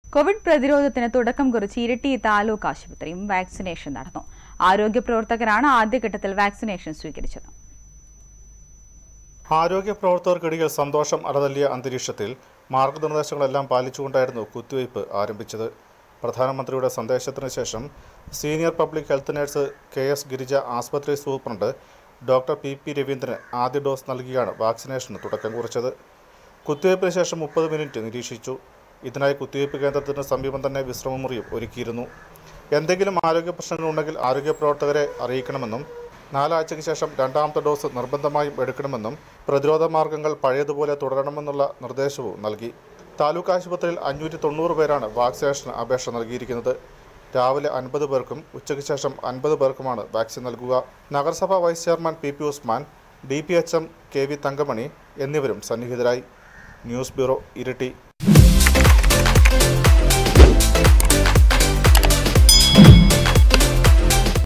Covid പ്രതിരോധത്തിന് തുടക്കം കുറിച്ച് ഇരിട്ടി താലൂക്ക് ആശുപത്രിയും വാക്സിനേഷൻ നടന്നു ആരോഗ്യ പ്രവർത്തകരാണ് ആദ്യഘട്ടത്തിൽ വാക്സിനേഷൻ സ്വീകരിച്ചത് ആരോഗ്യ പ്രവർത്തകർക്കിടയിൽ സന്തോഷം അടതല്ലിയ അന്തരീക്ഷത്തിൽ മാർഗനിർദ്ദേശങ്ങളെല്ലാം പാലിച്ചുകൊണ്ടായിരുന്നു കുത്തിവയ്പ് ആരംഭിച്ചത് പ്രധാനമന്ത്രിയുടെ സന്ദേശത്തിന് ശേഷം senior public health nurse K S Girija ആസ്പത്രി സൂപ്രണ്ട് ഡോക്ടർ പി പി രവീന്ദ്രന് ആദ്യ ഡോസ് നൽകിയാണ് വാക്സിനേഷന് തുടക്കം കുറിച്ചത് കുത്തിവയ്പ്പിന് ശേഷം മുപ്പത് മിനിറ്റ് നിരീക്ഷിച്ചു ഇതിനായി കുത്തിവയ്പ്പ് കേന്ദ്രത്തിന് സമീപം തന്നെ വിശ്രമമുറിയും ഒരുക്കിയിരുന്നു എന്തെങ്കിലും ആരോഗ്യ പ്രശ്നങ്ങളുണ്ടെങ്കിൽ ആരോഗ്യ പ്രവർത്തകരെ അറിയിക്കണമെന്നും നാലാഴ്ചയ്ക്ക് ശേഷം രണ്ടാമത്തെ ഡോസ് നിർബന്ധമായും എടുക്കണമെന്നും പ്രതിരോധ മാർഗങ്ങൾ പഴയതുപോലെ തുടരണമെന്നുള്ള നിർദ്ദേശവും നൽകി താലൂക്ക് ആശുപത്രിയിൽ അഞ്ഞൂറ്റി തൊണ്ണൂറ് പേരാണ് വാക്സിനേഷന് അപേക്ഷ നൽകിയിരിക്കുന്നത് രാവിലെ അൻപത് പേർക്കും ഉച്ചയ്ക്ക് ശേഷം അൻപത് പേർക്കുമാണ് വാക്സിൻ നൽകുക നഗരസഭാ vice chairman P P Usman D P H M K V Thankamani എന്നിവരും സന്നിഹിതരായി ന്യൂസ് ബ്യൂറോ ഇരിട്ടി